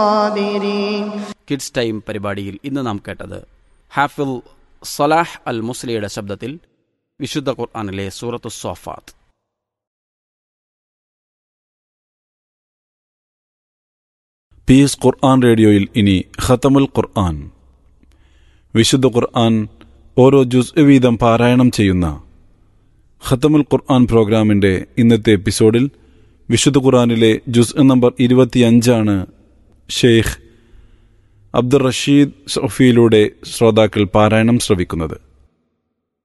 الصابرين kids time പരിപാടിയിൽ ഇന്ന് നാം കേട്ടത് ഹാഫിൽ സലാഹ് അൽ മുസ്ലിയുടെ ശബ്ദത്തിൽ വിശുദ്ധ ഖുർആാനിലെ സൂറത്തു സോഫാത്ത് പീസ് ഖുർആൻ റേഡിയോയിൽ ഇനി ഖത്തമുൽ ഖുർആൻ വിശുദ്ധ ഖുർആൻ ഓരോ ജുസ് വീതം പാരായണം ചെയ്യുന്ന ഖത്തമുൽ ഖുർആൻ പ്രോഗ്രാമിന്റെ ഇന്നത്തെ എപ്പിസോഡിൽ വിശുദ്ധ ഖുർആനിലെ ജുസ് നമ്പർ ഇരുപത്തിയഞ്ചാണ് ഷെയ്ഖ് അബ്ദുൾ റഷീദ് സൊഫിയിലൂടെ ശ്രോതാക്കൾ പാരായണം ശ്രവിക്കുന്നത്